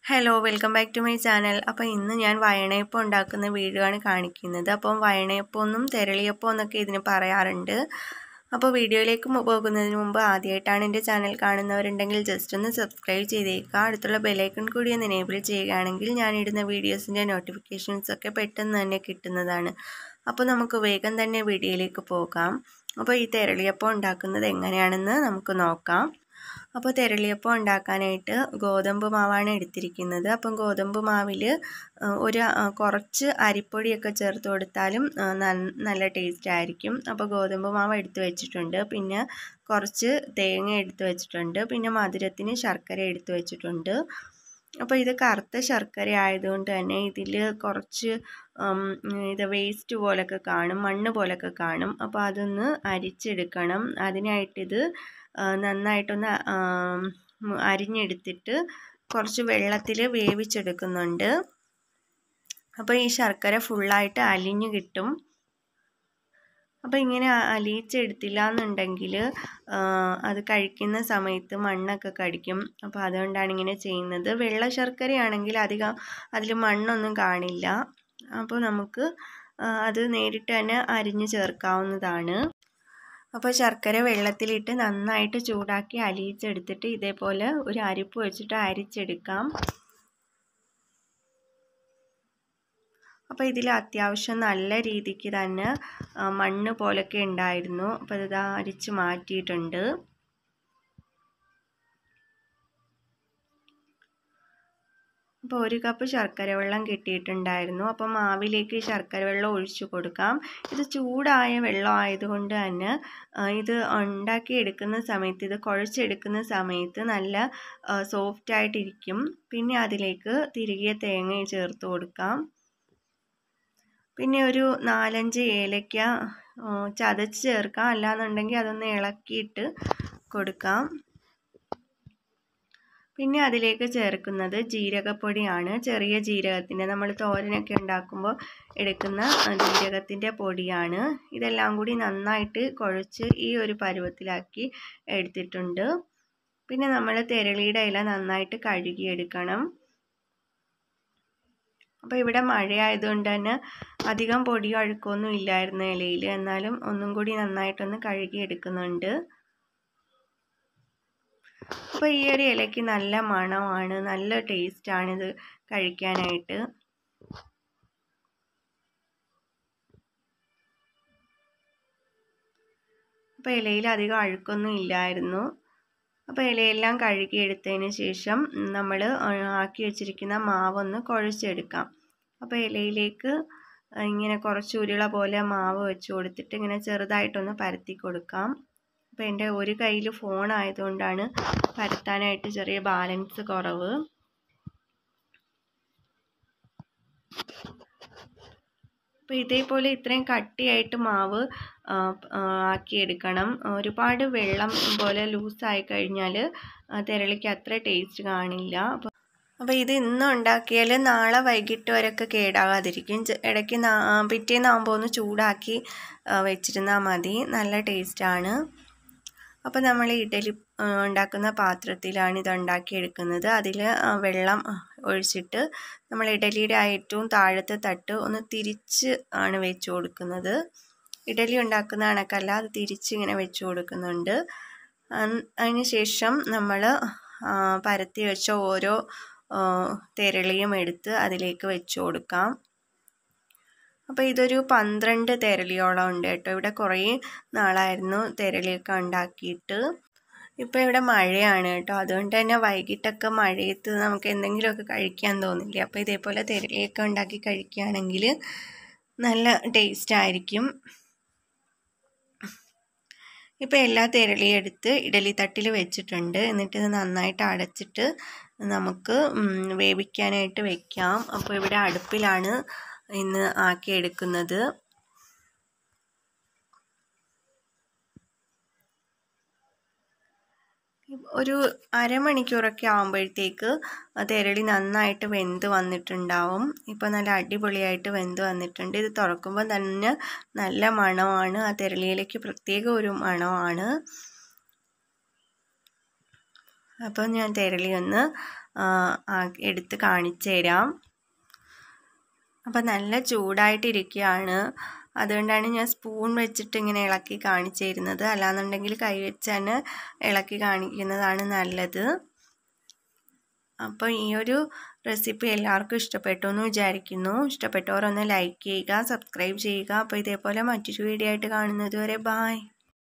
hello welcome back to my channel അപ്പോൾ ഇന്ന് ഞാൻ വയണയപ്പം ഉണ്ടാക്കുന്ന വീഡിയോ ആണ് കാണിക്കുന്നത് അപ്പം വയണയപ്പം എന്നും തെരളിയപ്പം എന്നൊക്കെ ഇതിന് പറയാറുണ്ട് അപ്പോൾ വീഡിയോയിലേക്ക് മു- പോകുന്നതിന് മുമ്പ് ആദ്യമായിട്ടാണ് എൻ്റെ ചാനൽ കാണുന്നവരുണ്ടെങ്കിൽ ജസ്റ്റ് ഒന്ന് സബ്സ്ക്രൈബ് ചെയ്തേക്കുക അടുത്തുള്ള ബെലൈക്കൺ കൂടി ഒന്ന് എനേബിൾ ചെയ്യുകയാണെങ്കിൽ ഞാനിടുന്ന വീഡിയോസിൻ്റെ നോട്ടിഫിക്കേഷൻസ് ഒക്കെ പെട്ടെന്ന് തന്നെ കിട്ടുന്നതാണ് അപ്പോൾ നമുക്ക് വേഗം തന്നെ വീഡിയോയിലേക്ക് പോകാം അപ്പോൾ ഈ തെരളിയപ്പം ഉണ്ടാക്കുന്നത് എങ്ങനെയാണെന്ന് നമുക്ക് നോക്കാം അപ്പോൾ തെരളിയപ്പം ഉണ്ടാക്കാനായിട്ട് ഗോതമ്പ് മാവാണ് എടുത്തിരിക്കുന്നത് അപ്പം ഗോതമ്പ് മാവിൽ ഒരു ആ, കുറച്ച് അരിപ്പൊടിയൊക്കെ ചേർത്ത് കൊടുത്താലും ആ, നൻ- നല്ല ടേസ്റ്റ് ആയിരിക്കും അപ്പോൾ ഗോതമ്പ് മാവ് എടുത്ത് വെച്ചിട്ടുണ്ട് പിന്നെ കുറച്ച് തേങ്ങ എടുത്ത് വെച്ചിട്ടുണ്ട് പിന്നെ മധുരത്തിന് ശർക്കര എടുത്ത് വെച്ചിട്ടുണ്ട് അപ്പോൾ ഇത് കറുത്ത ശർക്കര ആയതുകൊണ്ട് തന്നെ ഇതിൽ കുറച്ച് ഉം, ഇത് വേസ്റ്റ് പോലൊക്കെ കാണും മണ്ണ് പോലൊക്കെ കാണും അപ്പോൾ അതൊന്ന് അരിച്ചെടുക്കണം അതിനായിട്ടിത് ആ, നന്നായിട്ടൊന്ന് ആം, ഉം, അരിഞ്ഞെടുത്തിട്ട് കുറച്ച് വെള്ളത്തിൽ വേവിച്ചെടുക്കുന്നുണ്ട് അപ്പോൾ ഈ ശർക്കര ഫുള്ളായിട്ട് അലിഞ്ഞു കിട്ടും അപ്പോൾ ഇങ്ങനെ അ- അലിയിച്ചെടുത്തില്ല എന്നുണ്ടെങ്കിൽ അത് കഴിക്കുന്ന സമയത്ത് മണ്ണൊക്കെ കടിക്കും അപ്പോൾ അതുകൊണ്ടാണ് ഇങ്ങനെ ചെയ്യുന്നത് വെള്ള ശർക്കരയാണെങ്കിൽ അധികം അതിൽ മണ്ണൊന്നും കാണില്ല അപ്പോൾ നമുക്ക് ആ, അത് നേരിട്ട് തന്നെ അരിഞ്ഞ് ചേർക്കാവുന്നതാണ് അപ്പോൾ ശർക്കര വെള്ളത്തിലിട്ട് നന്നായിട്ട് ചൂടാക്കി അലിയിച്ചെടുത്തിട്ട് ഇതേപോലെ ഒരു അരിപ്പ് വെച്ചിട്ട് അരിച്ചെടുക്കാം അപ്പോൾ ഇതിൽ അത്യാവശ്യം നല്ല രീതിക്ക് തന്നെ ആ, മണ്ണ് പോലൊക്കെ ഉണ്ടായിരുന്നു അപ്പോൾ ഇത് അരിച്ച് മാറ്റിയിട്ടുണ്ട് അപ്പോൾ ഒരു കപ്പ് ശർക്കര വെള്ളം കിട്ടിയിട്ടുണ്ടായിരുന്നു അപ്പോൾ മാവിലേക്ക് ശർക്കര വെള്ളം ഒഴിച്ചു കൊടുക്കാം ഇത് ചൂടായ വെള്ളം ആയതുകൊണ്ട് തന്നെ ആ, ഇത് ഉണ്ടാക്കി എടുക്കുന്ന സമയത്ത് ഇത് കുഴച്ചെടുക്കുന്ന സമയത്ത് നല്ല സോഫ്റ്റ് ആയിട്ടിരിക്കും പിന്നെ അതിലേക്ക് തിരികെ തേങ്ങ ചേർത്ത് കൊടുക്കാം പിന്നെ ഒരു നാലഞ്ച് ഏലക്ക ആ, ചതച്ച് ചേർക്കാം അല്ലാന്നുണ്ടെങ്കിൽ അതൊന്ന് ഇളക്കിയിട്ട് കൊടുക്കാം പിന്നെ അതിലേക്ക് ചേർക്കുന്നത് ജീരകപ്പൊടിയാണ് ചെറിയ ജീരകത്തിൻ്റെ നമ്മൾ തോരനൊക്കെ ഉണ്ടാക്കുമ്പോൾ എടുക്കുന്ന ആ, ജീരകത്തിൻ്റെ പൊടിയാണ് ഇതെല്ലാം കൂടി നന്നായിട്ട് കുഴച്ച് ഈ ഒരു പരുവത്തിലാക്കി എടുത്തിട്ടുണ്ട് പിന്നെ നമ്മൾ തെരളിയുടെ ഇല നന്നായിട്ട് കഴുകിയെടുക്കണം അപ്പോൾ ഇവിടെ മഴയായതുകൊണ്ട് തന്നെ അധികം പൊടിയോ അഴുക്കൊന്നും ഇല്ലായിരുന്നു ഇലയിൽ എന്നാലും ഒന്നും കൂടി നന്നായിട്ടൊന്ന് കഴുകി എടുക്കുന്നുണ്ട് അപ്പോൾ ഈ ഒരു ഇലയ്ക്ക് നല്ല മണമാണ് നല്ല ടേസ്റ്റാണ് ഇത് കഴിക്കാനായിട്ട് അപ്പോൾ ഇലയിൽ അധികം അഴുക്കൊന്നും ഇല്ലായിരുന്നു അപ്പോൾ ഇലയെല്ലാം കഴുകിയെടുത്തതിന് ശേഷം നമ്മൾ ആക്കി വെച്ചിരിക്കുന്ന മാവൊന്ന് കുഴച്ചെടുക്കാം അപ്പോൾ ഇലയിലേക്ക് ഇങ്ങനെ കുറച്ച് ഉരുള പോലെ മാവ് വെച്ച് കൊടുത്തിട്ട് ഇങ്ങനെ ചെറുതായിട്ടൊന്ന് പരത്തി കൊടുക്കാം അപ്പോൾ എൻ്റെ ഒരു കയ്യിൽ ഫോൺ ആയതുകൊണ്ടാണ് പരത്താനായിട്ട് ചെറിയ ബാലൻസ് കുറവ് അപ്പോൾ ഇതേപോലെ ഇത്രയും കട്ടിയായിട്ട് മാവ് ആ, ആ, ആക്കിയെടുക്കണം ഒരുപാട് വെള്ളം പോലെ ലൂസായി കഴിഞ്ഞാൽ തിരളിക്ക് അത്ര ടേസ്റ്റ് കാണില്ല അപ്പോൾ അപ്പോൾ ഇത് ഇന്ന് ഉണ്ടാക്കിയാൽ നാളെ വൈകിട്ട് വരെയൊക്കെ കേടാകാതിരിക്കും ചെ- ഇടയ്ക്ക് നാ പിറ്റേന്നാകുമ്പോൾ ഒന്ന് ചൂടാക്കി ആ, വെച്ചിരുന്നാൽ മതി നല്ല ടേസ്റ്റാണ് അപ്പോൾ നമ്മൾ ഇഡലി ആ, ഉണ്ടാക്കുന്ന പാത്രത്തിലാണ് ഇത് ഉണ്ടാക്കിയെടുക്കുന്നത് അതിൽ വെള്ളം ആ, ഒഴിച്ചിട്ട് നമ്മൾ ഇഡലിയുടെ ആ ഏറ്റവും താഴത്തെ തട്ട് ഒന്ന് തിരിച്ച് ആണ് വെച്ച് കൊടുക്കുന്നത് ഇഡലി ഉണ്ടാക്കുന്ന കണക്കല്ല അത് തിരിച്ച് ഇങ്ങനെ വെച്ച് കൊടുക്കുന്നുണ്ട് അൻ- അതിന് ശേഷം നമ്മൾ പരത്തി വെച്ച ഓരോ ആ, തെരളിയും എടുത്ത് അതിലേക്ക് വെച്ച് കൊടുക്കാം അപ്പോൾ ഇതൊരു പന്ത്രണ്ട് തെരളിയോളം ഉണ്ട് കേട്ടോ ഇവിടെ കുറേ നാളായിരുന്നു തെരളിയൊക്കെ ഉണ്ടാക്കിയിട്ട് ഇപ്പോൾ ഇവിടെ മഴയാണ് കേട്ടോ അതുകൊണ്ട് തന്നെ വൈകിട്ടൊക്കെ മഴയത്ത് നമുക്ക് എന്തെങ്കിലുമൊക്കെ കഴിക്കാൻ തോന്നില്ലേ അപ്പോൾ ഇതേപോലെ തെരളിയൊക്കെ ഉണ്ടാക്കി കഴിക്കുകയാണെങ്കിൽ നല്ല ടേസ്റ്റ് ആയിരിക്കും ഇപ്പോൾ എല്ലാ തെരളിയും എടുത്ത് ഇഡലി തട്ടിൽ വെച്ചിട്ടുണ്ട് എന്നിട്ട് ഇത് നന്നായിട്ട് അടച്ചിട്ട് നമുക്ക് ഉം, വേവിക്കാനായിട്ട് വെക്കാം അപ്പോൾ ഇവിടെ അടുപ്പിലാണ് ഇന്ന് ആക്കിയെടുക്കുന്നത് ഒരു അരമണിക്കൂറൊക്കെ ആകുമ്പോഴത്തേക്ക് തെരളി നന്നായിട്ട് വെന്ത് വന്നിട്ടുണ്ടാവും ഇപ്പോൾ നല്ല അടിപൊളിയായിട്ട് വെന്ത് വന്നിട്ടുണ്ട് ഇത് തുറക്കുമ്പോൾ തന്നെ നല്ല മണമാണ് ആ തെരളിയിലേക്ക് പ്രത്യേക ഒരു മണമാണ് അപ്പോൾ ഞാൻ തെരളി ഒന്ന് എടുത്ത് കാണിച്ചു തരാം അപ്പം നല്ല ചൂടായിട്ടിരിക്കുകയാണ് അതുകൊണ്ടാണ് ഞാൻ സ്പൂൺ വെച്ചിട്ട് ഇങ്ങനെ ഇളക്കി കാണിച്ചു തരുന്നത് അല്ലാന്നുണ്ടെങ്കിൽ കൈ വെച്ച് തന്നെ ഇളക്കി കാണിക്കുന്നതാണ് നല്ലത് അപ്പോൾ ഈ ഒരു റെസിപ്പി എല്ലാവർക്കും ഇഷ്ടപ്പെട്ടു എന്ന് വിചാരിക്കുന്നു ഇഷ്ടപ്പെട്ടവർ ഒന്ന് ലൈക്ക് ചെയ്യുക സബ്സ്ക്രൈബ് ചെയ്യുക അപ്പോൾ ഇതേപോലെ മറ്റൊരു വീഡിയോ ആയിട്ട് കാണുന്നത് വരെ ബായ്